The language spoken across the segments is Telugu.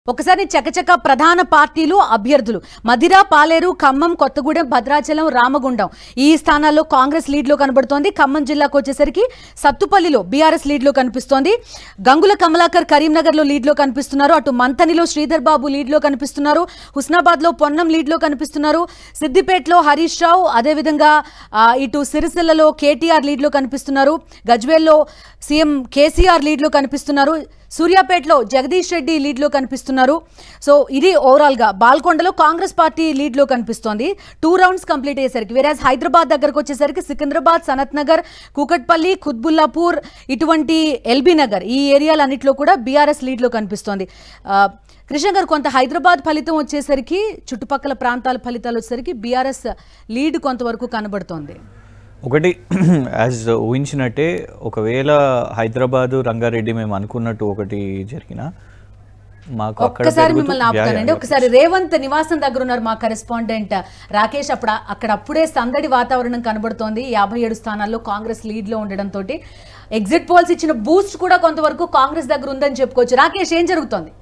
ఒకసారి చకచక ప్రధాన పార్టీలు అభ్యర్థులు మధిర పాలేరు ఖమ్మం కొత్తగూడెం భద్రాచలం రామగుండం ఈ స్థానాల్లో కాంగ్రెస్ లీడ్లో కనబడుతోంది ఖమ్మం జిల్లాకు వచ్చేసరికి సత్తుపల్లిలో బీఆర్ఎస్ లీడ్లో కనిపిస్తోంది గంగుల కమలాకర్ కరీంనగర్లో లీడ్లో కనిపిస్తున్నారు అటు మంథనిలో శ్రీధర్ బాబు లీడ్లో కనిపిస్తున్నారు హుస్నాబాద్లో పొన్నం లీడ్లో కనిపిస్తున్నారు సిద్దిపేటలో హరీష్ రావు అదేవిధంగా ఆ, ఇటు సిరిసిల్లలో కేటీఆర్ లీడ్లో కనిపిస్తున్నారు గజ్వేల్లో సీఎం కేసీఆర్ లీడ్లో కనిపిస్తున్నారు సూర్యాపేటలో జగదీష్ రెడ్డి లీడ్లో కనిపిస్తున్నారు సో ఇది ఓవరాల్గా బాల్కొండలో కాంగ్రెస్ పార్టీ లీడ్లో కనిపిస్తోంది టూ రౌండ్స్ కంప్లీట్ అయ్యేసరికి వేరాజ్ హైదరాబాద్ దగ్గరకు వచ్చేసరికి సికింద్రాబాద్ సనత్ నగర్ కూకట్పల్లి ఖుద్బుల్లాపూర్ ఇటువంటి ఎల్బీ నగర్ ఈ ఏరియాలన్నింటిలో కూడా బీఆర్ఎస్ లీడ్లో కనిపిస్తోంది ఆ, కృష్ణ గారు కొంత హైదరాబాద్ ఫలితం వచ్చేసరికి చుట్టుపక్కల ప్రాంతాల ఫలితాలు వచ్చేసరికి బీఆర్ఎస్ లీడ్ కొంతవరకు కనబడుతోంది ఒకటి యాజ్ ఊహించినట్టే ఒకవేళ హైదరాబాదు రంగారెడ్డి మేము అనుకున్నట్టు ఒకటి జరిగిన మాకు అక్కడ ఒక్కసారి పెరుగుతూ- మిమ్మల్ని యా, ఆపుతానండి యా, ఒకసారి రేవంత్ నివాసం దగ్గర ఉన్నారు మా కరెస్పాండెంట్ రాకేష్ అప్పుడు అక్కడ అప్పుడే సందడి వాతావరణం కనబడుతోంది యాభై ఏడు స్థానాల్లో కాంగ్రెస్ లీడ్ లో ఉండడంతో ఎగ్జిట్ పోల్స్ ఇచ్చిన బూస్ట్ కూడా కొంతవరకు కాంగ్రెస్ దగ్గర ఉందని చెప్పుకోవచ్చు రాకేష్ ఏం జరుగుతోంది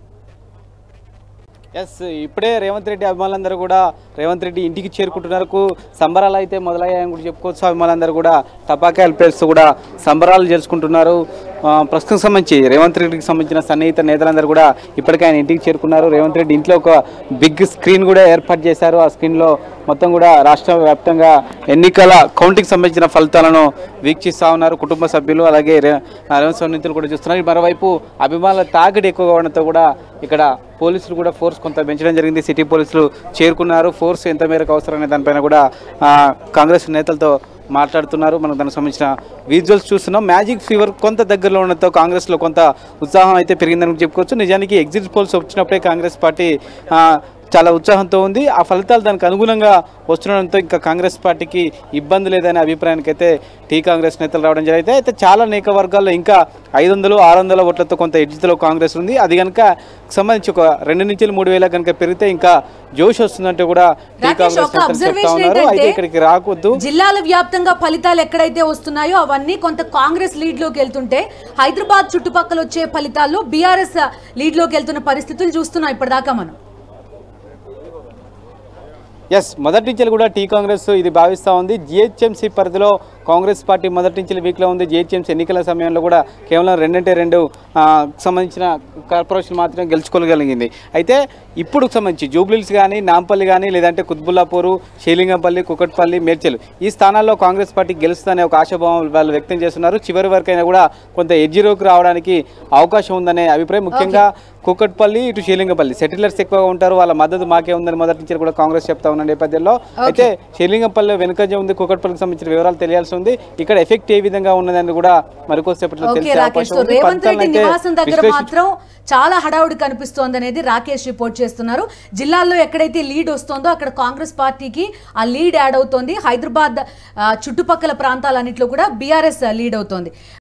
ఎస్ ఇప్పుడే రేవంత్ రెడ్డి అభిమానులందరూ కూడా రేవంత్ రెడ్డి ఇంటికి చేరుకుంటున్నారు కు- సంబరాలు అయితే మొదలయ్యాయని కూడా చెప్పుకోవచ్చు అభిమానులందరూ కూడా టపాకాయలు పేరుస్తూ కూడా సంబరాలు చేసుకుంటున్నారు ఆ, ప్రస్తుతం సంబంధించి రేవంత్ రెడ్డికి సంబంధించిన సన్నిహిత నేతలందరూ కూడా ఇప్పటికే ఆయన ఇంటికి చేరుకున్నారు రేవంత్ రెడ్డి ఇంట్లో ఒక బిగ్ స్క్రీన్ కూడా ఏర్పాటు చేశారు ఆ స్క్రీన్లో మొత్తం కూడా రాష్ట్ర వ్యాప్తంగా ఎన్నికల కౌంటింగ్ సంబంధించిన ఫలితాలను వీక్షిస్తూ ఉన్నారు కుటుంబ సభ్యులు అలాగే రే- రేవంత్ సన్నిహితులు కూడా చూస్తున్నారు మరోవైపు అభిమానుల తాకిడి ఎక్కువగా ఉండడంతో కూడా ఇక్కడ పోలీసులు కూడా ఫోర్స్ కొంత పెంచడం జరిగింది సిటీ పోలీసులు చేరుకున్నారు ఫోర్స్ ఎంత మేరకు అవసరమనే దానిపైన కూడా ఆ, కాంగ్రెస్ నేతలతో మాట్లాడుతున్నారు మనం దానికి సంబంధించిన విజువల్స్ చూస్తున్నాం మ్యాజిక్ ఫీవర్ కొంత దగ్గరలో ఉండడంతో కాంగ్రెస్లో కొంత ఉత్సాహం అయితే పెరిగిందని చెప్పుకోవచ్చు నిజానికి ఎగ్జిట్ పోల్స్ వచ్చినప్పుడే కాంగ్రెస్ పార్టీ ఆ, చాలా ఉత్సాహంతో ఉంది ఆ ఫలితాలు దానికి అనుగుణంగా వస్తుండడంతో ఇంకా కాంగ్రెస్ పార్టీకి ఇబ్బంది లేదనే అభిప్రాయానికి అయితే టీ కాంగ్రెస్ నేతలు రావడం జరిగితే అయితే చాలా అనేక వర్గాల్లో ఇంకా ఐదు వందలు ఆరు వందల ఓట్లతో కొంత ఎడ్జితో కాంగ్రెస్ ఉంది అది కనుక సంబంధించి ఒక రెండు నుంచి మూడు వేల కనుక పెరిగితే ఇంకా జోష్ వస్తుందంటే కూడా టీ రాకేష్ కాంగ్రెస్ ఒక నేతలు చెప్తా అబ్జర్వేషన్ ఉన్నారు అయితే ఏంటంటే ఇక్కడికి రాకొద్దు జిల్లాల వ్యాప్తంగా ఫలితాలు ఎక్కడైతే వస్తున్నాయో అవన్నీ కొంత కాంగ్రెస్ లీడ్ లోకి వెళ్తుంటే హైదరాబాద్ చుట్టుపక్కల వచ్చే ఫలితాల్లో బీఆర్ఎస్ లీడ్ లోకి వెళ్తున్న పరిస్థితులు చూస్తున్నాం ఇప్పటిదాకా మనం ఎస్ మొదటి నుంచి కూడా టీ కాంగ్రెస్ ఇది భావిస్తూ ఉంది జిహెచ్ఎంసీ పరిధిలో కాంగ్రెస్ పార్టీ మొదటి నుంచి వీక్లో ఉంది జిహెచ్ఎంసీ ఎన్నికల సమయంలో కూడా కేవలం రెండంటే రెండు ఆ, సంబంధించిన కార్పొరేషన్ మాత్రమే గెలుచుకోగలిగింది అయితే ఇప్పుడు సంబంధించి జూబ్లీస్ కానీ నాంపల్లి కానీ లేదంటే కుత్బుల్లాపూరు షేలింగంపల్లి కుకట్పల్లి మేడ్చల్ ఈ స్థానాల్లో కాంగ్రెస్ పార్టీ గెలుస్తుందనే ఒక ఆశాభావం వాళ్ళు వ్యక్తం చేస్తున్నారు చివరి వరకైనా కూడా కొంత ఎడ్జిరోకి రావడానికి అవకాశం ఉందనే అభిప్రాయం ముఖ్యంగా కుకట్పల్లి ఇటు షేలింగపల్లి సెటిలర్స్ ఎక్కువగా ఉంటారు వాళ్ళ మద్దతు మాకే ఉందని మొదటి నుంచి కూడా కాంగ్రెస్ చెప్తా ఉన్న నేపథ్యంలో అయితే షేలింగపల్లి వెనుకజ ఉంది కుకట్పల్లికి సంబంధించిన వివరాలు తెలియాల్సి ఉంది ఇక్కడ ఎఫెక్ట్ ఏ విధంగా ఉన్నదని కూడా మరికొద్దిసేపట్లో ఓకే తెలిసే రాకేష్ అవకాశం సో ఉంది రేవంత్ ఫలితాలను రెడ్డి అయితే నివాసం దగ్గర విశ్లేషించు- మాత్రం చాలా హడావుడి కనిపిస్తోంది అనేది రాకేష్ రిపోర్ట్ చేస్తున్నారు జిల్లాల్లో ఎక్కడైతే లీడ్ వస్తుందో అక్కడ కాంగ్రెస్ పార్టీకి ఆ లీడ్ యాడ్ అవుతోంది హైదరాబాద్ ఆ, చుట్టుపక్కల ప్రాంతాలన్నింటిలో కూడా బీఆర్ఎస్ లీడ్ అవుతోంది